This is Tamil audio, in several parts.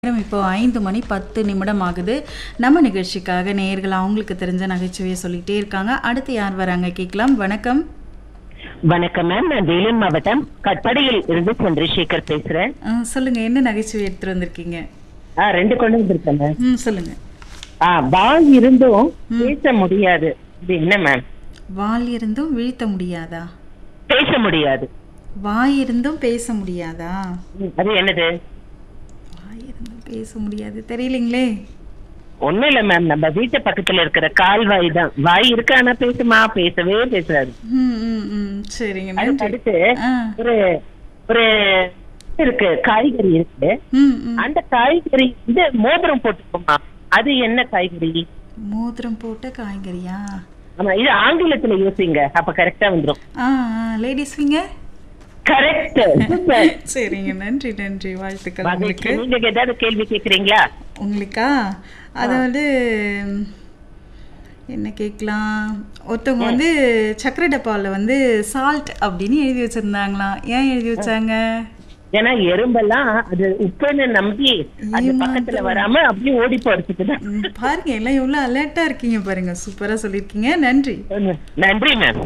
நேரம் இப்போ ஐந்து மணி பத்து நிமிடம் ஆகுது நம்ம நிகழ்ச்சிக்காக நேயர்கள் அவங்களுக்கு தெரிஞ்ச நகைச்சுவையை சொல்லிட்டே இருக்காங்க அடுத்து யார் வராங்க கேட்கலாம் வணக்கம் வணக்கம் மேம் நான் வேலூர் மாவட்டம் கட்படியில் இருந்து சந்திரசேகர் பேசுறேன் அஹ், சொல்லுங்க என்ன நகைச்சுவை எடுத்துட்டு வந்திருக்கீங்க ஆ ரெண்டு கொண்டு வந்திருக்கேன் மேம் ம் சொல்லுங்க ஆ வாய் இருந்தும் பேச முடியாது இது என்ன மேம் வால் இருந்தும் வீழ்த்த முடியாதா பேச முடியாது வாய் இருந்தும் பேச முடியாதா ம், அது என்னது வாய் இருந்தும் பேச முடியாது தெரியலீங்களே ஒண்ணும் இல்ல மேம் நம்ம வீட்டு பக்கத்துல இருக்கிற கால்வாய் தான் வாய் இருக்கு ஆனா பேசுமா பேசவே பேசாது ம் ம் ம் சரிங்க அதுக்கு நன்றி அடுத்து ஆ ஒரு ஒரு இருக்கு காய்கறி இருக்கு ம் ம் அந்த காய்கறி வந்து மோதிரம் போட்டுக்கோமா அது என்ன காய்கறி மோதிரம் போட்ட காய்கறியா ஆமா இது ஆங்கிலத்துல யோசிங்க அப்ப கரெக்டா வந்துரும் ஆ லேடிஸ் ஃபிங்கர் கரெக்ட் சூப்பர் சரிங்க நன்றி நன்றி வாழ்த்துக்கள் உங்களுக்கு மகிழ்ச்சி. நீங்க ஏதாவது கேள்வி கேக்குறீங்களா உங்களுக்கா அதாவது ம், என்ன கேட்கலாம் ஒருத்தவங்க வந்து சக்கரை டப்பாவில் வந்து சால்ட் அப்படின்னு எழுதி வச்சிருந்தாங்களாம் ஏன் எழுதி வச்சாங்க ஏன்னா எறும்பெல்லாம் அது உப்புன்னு நம்பி அது பக்கத்துல வராம அப்படியே ஓடி போறதுக்கு தான் ம், பாருங்க எல்லாம் எவ்வளோ அலர்ட்டாக இருக்கீங்க பாருங்க சூப்பராக சொல்லியிருக்கீங்க நன்றி நன்றி மேம்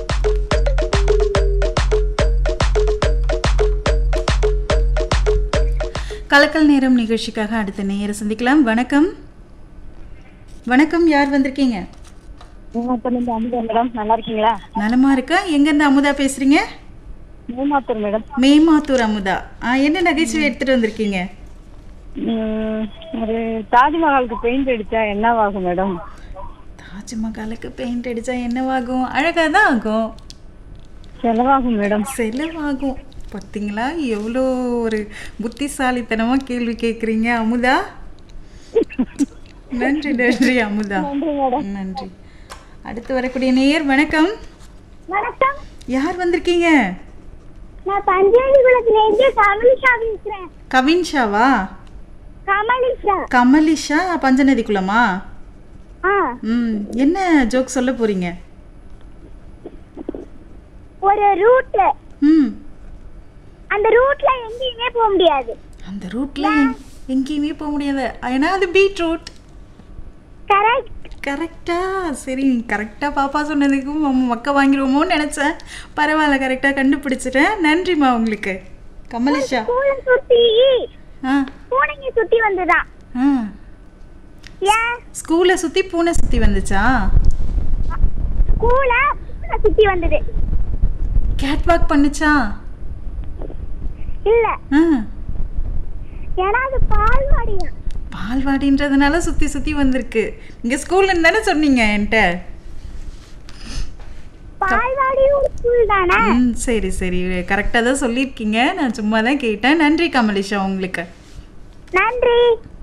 கலக்கல் நேரம் நிகழ்ச்சிக்காக அடுத்த நேரம் சந்திக்கலாம் வணக்கம் வணக்கம் யார் வந்திருக்கீங்க அமுதா மேடம் நல்லா இருக்கீங்களா நலமா இருக்கா எங்கேருந்து அமுதா பேசுறீங்க மேமாத்தூர் மேடம் மேமாத்தூர் அமுதா ஆ என்ன நகைச்சுவை எடுத்துட்டு வந்திருக்கீங்க ம், ஒரு தாஜ்மஹாலுக்கு பெயிண்ட் அடிச்சா என்னவாகும் மேடம் தாஜ்மஹாலுக்கு பெயிண்ட் அடிச்சா என்னவாகும் அழகா தான் ஆகும் செலவாகும் மேடம் செலவாகும் பார்த்தீங்களா எவ்வளோ ஒரு புத்திசாலித்தனமா கேள்வி கேட்குறீங்க அமுதா நன்றி நன்றி அமுதா நன்றி அடுத்து வரக்கூடிய நேயர் வணக்கம் வணக்கம் யார் வந்திருக்கீங்க நான் பஞ்சேரிகுளத்துல இருந்து கமலிஷா பேசுறேன் கவின்ஷாவா கமலிஷா கமலிஷா பஞ்சநதி குளமா ஆ ம் என்ன ஜோக் சொல்ல போறீங்க ஒரு ரூட்ல ம் அந்த ரூட்ல எங்கேயுமே போக முடியாது அந்த ரூட்ல எங்கேயுமே போக முடியாது ஏன்னா அது பீட்ரூட் கரெக்ட் கரெக்டா சரி கரெக்டாக பாப்பா சொன்னதுக்கும் மம்ம மக்க வாங்கிடுவோமோன்னு நினச்சேன் பரவாயில்ல கரெக்டாக கண்டுபிடிச்சிட்டேன் நன்றிம்மா உங்களுக்கு கமலிஷா பூனை சுத்தி ஆ பூனைங்க சுத்தி வந்துதான் ஆ ஏன் ஸ்கூலை சுற்றி பூனை சுற்றி வந்துச்சா ஸ்கூல பூனை சுத்தி வந்தது கேட் வாக் பண்ணுச்சா இல்ல ஆ ஏன்னா அது பால்வாடியா பால்வாடின்றதுனால சுற்றி சுற்றி வந்திருக்கு இங்கே ஸ்கூல்ல தானே சொன்னீங்க என்கிட்ட பால்வாடி ஒரு ஸ்கூல் தானே ம் சரி சரி கரெக்டாக தான் சொல்லியிருக்கீங்க நான் சும்மா தான் கேட்டேன் நன்றி கமலிஷா உங்களுக்கு நன்றி